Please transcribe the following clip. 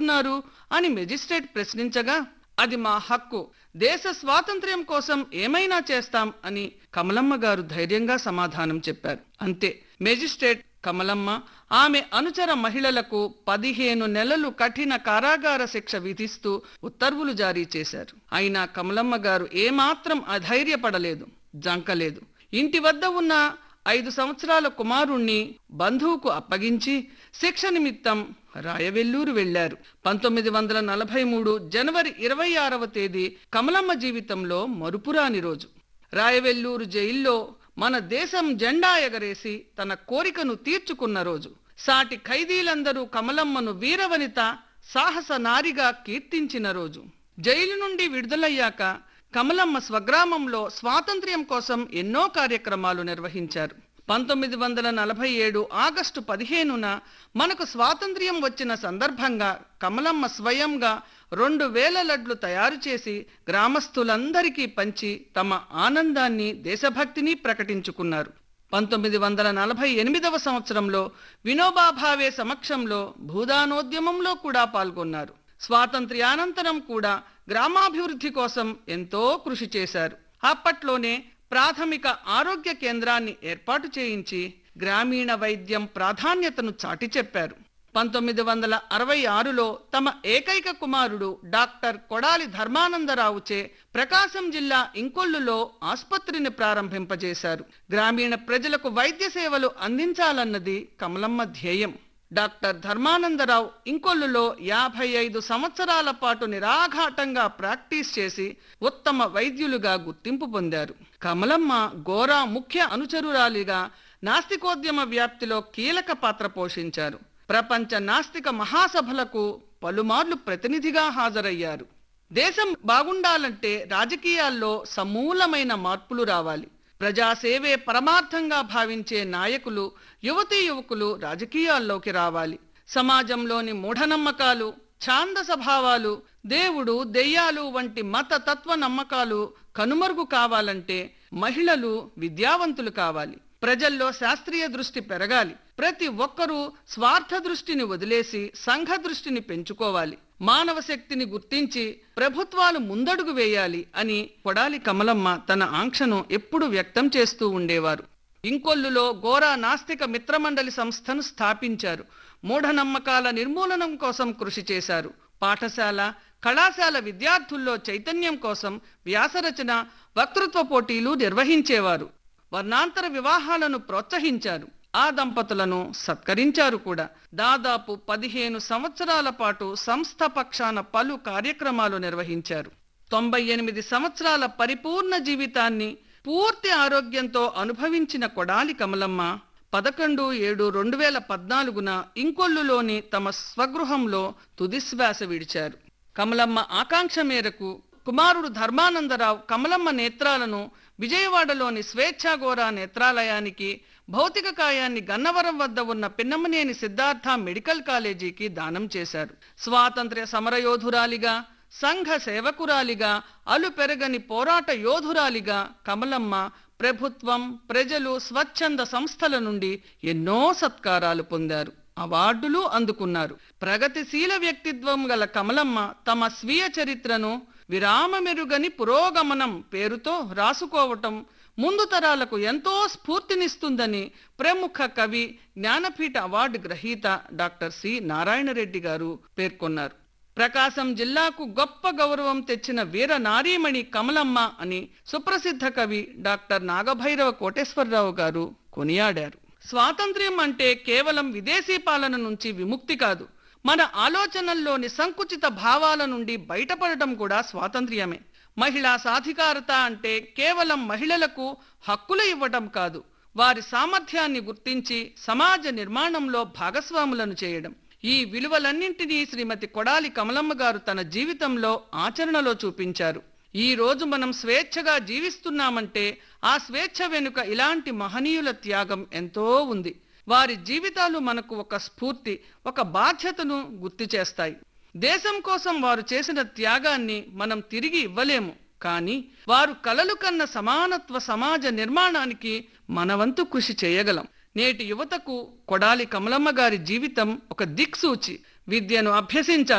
చేస్తున్నారు అని మెజిస్ట్రేట్ ప్రశ్నించగా అది మా హక్కు దేశ స్వాతంత్ర్యం కోసం ఏమైనా చేస్తాం అని కమలమ్మ గారు ధైర్యంగా సమాధానం చెప్పారు అంతే మెజిస్ట్రేట్ కమలమ్మ ఆమె అనుచర మహిళలకు పదిహేను నెలలు కఠిన కారాగార శిక్ష విధిస్తూ ఉత్తర్వులు జారీ చేశారు అయినా కమలమ్మ గారు ఏమాత్రం అధైర్యపడలేదు జంకలేదు ఇంటి వద్ద ఉన్న ఐదు సంవత్సరాల కుమారుణ్ణి బంధువుకు అప్పగించి శిక్ష నిమిత్తం రాయవెల్లూరు వెళ్లారు పంతొమ్మిది వందల నలభై మూడు జనవరి ఇరవై ఆరవ తేదీ కమలమ్మ జీవితంలో మరుపురాని రోజు రాయవెల్లూరు జైల్లో మన దేశం జెండా ఎగరేసి తన కోరికను తీర్చుకున్న రోజు సాటి ఖైదీలందరూ కమలమ్మను వీరవనిత సాహస నారిగా కీర్తించిన రోజు జైలు నుండి విడుదలయ్యాక కమలమ్మ స్వగ్రామంలో స్వాతంత్ర్యం కోసం ఎన్నో కార్యక్రమాలు నిర్వహించారు పంతొమ్మిది వందల నలభై ఏడు ఆగస్టు పదిహేనున మనకు స్వాతంత్ర్యం వచ్చిన సందర్భంగా కమలమ్మ స్వయంగా రెండు వేల లడ్లు తయారు చేసి గ్రామస్తులందరికీ పంచి తమ ఆనందాన్ని దేశభక్తిని ప్రకటించుకున్నారు పంతొమ్మిది వందల నలభై ఎనిమిదవ సంవత్సరంలో వినోబా భావే సమక్షంలో భూదానోద్యమంలో కూడా పాల్గొన్నారు స్వాతంత్ర్యానంతరం కూడా గ్రామాభివృద్ధి కోసం ఎంతో కృషి చేశారు అప్పట్లోనే ప్రాథమిక ఆరోగ్య కేంద్రాన్ని ఏర్పాటు చేయించి గ్రామీణ వైద్యం ప్రాధాన్యతను చాటి చెప్పారు పంతొమ్మిది వందల అరవై ఆరులో తమ ఏకైక కుమారుడు డాక్టర్ కొడాలి ధర్మానందరావుచే ప్రకాశం జిల్లా ఇంకొల్లులో ఆసుపత్రిని ప్రారంభింపజేశారు గ్రామీణ ప్రజలకు వైద్య సేవలు అందించాలన్నది కమలమ్మ ధ్యేయం డాక్టర్ ధర్మానందరావు ఇంకొల్లులో యాభై ఐదు సంవత్సరాల పాటు నిరాఘాటంగా ప్రాక్టీస్ చేసి ఉత్తమ వైద్యులుగా గుర్తింపు పొందారు కమలమ్మ గోరా ముఖ్య అనుచరురాలిగా నాస్తికోద్యమ వ్యాప్తిలో కీలక పాత్ర పోషించారు ప్రపంచ నాస్తిక మహాసభలకు పలుమార్లు ప్రతినిధిగా హాజరయ్యారు దేశం బాగుండాలంటే రాజకీయాల్లో సమూలమైన మార్పులు రావాలి ప్రజాసేవే పరమార్థంగా భావించే నాయకులు యువతీ యువకులు రాజకీయాల్లోకి రావాలి సమాజంలోని మూఢనమ్మకాలు ఛాందస భావాలు దేవుడు దెయ్యాలు వంటి మత తత్వ నమ్మకాలు కనుమరుగు కావాలంటే మహిళలు విద్యావంతులు కావాలి ప్రజల్లో శాస్త్రీయ దృష్టి పెరగాలి ప్రతి ఒక్కరూ స్వార్థ దృష్టిని వదిలేసి సంఘ దృష్టిని పెంచుకోవాలి మానవ శక్తిని గుర్తించి ప్రభుత్వాలు ముందడుగు వేయాలి అని కొడాలి కమలమ్మ తన ఆంక్షను ఎప్పుడు వ్యక్తం చేస్తూ ఉండేవారు ఇంకొల్లులో గోరా నాస్తిక మిత్రమండలి సంస్థను స్థాపించారు మూఢనమ్మకాల నిర్మూలనం కోసం కృషి చేశారు పాఠశాల కళాశాల విద్యార్థుల్లో చైతన్యం కోసం వ్యాసరచన వక్తృత్వ పోటీలు నిర్వహించేవారు వర్ణాంతర వివాహాలను ప్రోత్సహించారు ఆ దంపతులను సత్కరించారు కూడా దాదాపు పదిహేను సంవత్సరాల పాటు సంస్థ పక్షాన పలు కార్యక్రమాలు నిర్వహించారు తొంభై ఎనిమిది సంవత్సరాల పరిపూర్ణ జీవితాన్ని పూర్తి ఆరోగ్యంతో అనుభవించిన కొడాలి కమలమ్మ పదకొండు ఏడు రెండు వేల పద్నాలుగున ఇంకొల్లులోని తమ స్వగృహంలో తుదిశ్వాస విడిచారు కమలమ్మ ఆకాంక్ష మేరకు కుమారుడు ధర్మానందరావు కమలమ్మ నేత్రాలను విజయవాడలోని స్వేచ్ఛాగోరా నేత్రాలయానికి భౌతిక కాయాన్ని గన్నవరం వద్ద ఉన్న పిన్నమనేని సిద్ధార్థ మెడికల్ కాలేజీకి దానం చేశారు స్వాతంత్ర్య సమరయోధురాలిగా సంఘ సేవకురాలిగా అలు పెరగని పోరాట యోధురాలిగా కమలమ్మ ప్రభుత్వం ప్రజలు స్వచ్ఛంద సంస్థల నుండి ఎన్నో సత్కారాలు పొందారు అవార్డులు అందుకున్నారు ప్రగతిశీల వ్యక్తిత్వం గల కమలమ్మ తమ స్వీయ చరిత్రను విరామమెరుగని పురోగమనం పేరుతో రాసుకోవటం ముందు తరాలకు ఎంతో స్ఫూర్తినిస్తుందని ప్రముఖ కవి జ్ఞానపీఠ అవార్డు గ్రహీత డాక్టర్ సి నారాయణరెడ్డి గారు పేర్కొన్నారు ప్రకాశం జిల్లాకు గొప్ప గౌరవం తెచ్చిన వీర నారీమణి కమలమ్మ అని సుప్రసిద్ధ కవి డాక్టర్ నాగభైరవ కోటేశ్వరరావు గారు కొనియాడారు స్వాతంత్ర్యం అంటే కేవలం విదేశీ పాలన నుంచి విముక్తి కాదు మన ఆలోచనల్లోని సంకుచిత భావాల నుండి బయటపడటం కూడా స్వాతంత్ర్యమే మహిళా సాధికారత అంటే కేవలం మహిళలకు హక్కులు ఇవ్వటం కాదు వారి సామర్థ్యాన్ని గుర్తించి సమాజ నిర్మాణంలో భాగస్వాములను చేయడం ఈ విలువలన్నింటినీ శ్రీమతి కొడాలి కమలమ్మ గారు తన జీవితంలో ఆచరణలో చూపించారు ఈ రోజు మనం స్వేచ్ఛగా జీవిస్తున్నామంటే ఆ స్వేచ్ఛ వెనుక ఇలాంటి మహనీయుల త్యాగం ఎంతో ఉంది వారి జీవితాలు మనకు ఒక స్ఫూర్తి ఒక బాధ్యతను గుర్తు చేస్తాయి దేశం కోసం వారు చేసిన త్యాగాన్ని మనం తిరిగి ఇవ్వలేము కానీ వారు కలలు కన్న సమానత్వ సమాజ నిర్మాణానికి మనవంతు కృషి చేయగలం నేటి యువతకు కొడాలి కమలమ్మ గారి జీవితం ఒక దిక్సూచి విద్యను అభ్యసించాలి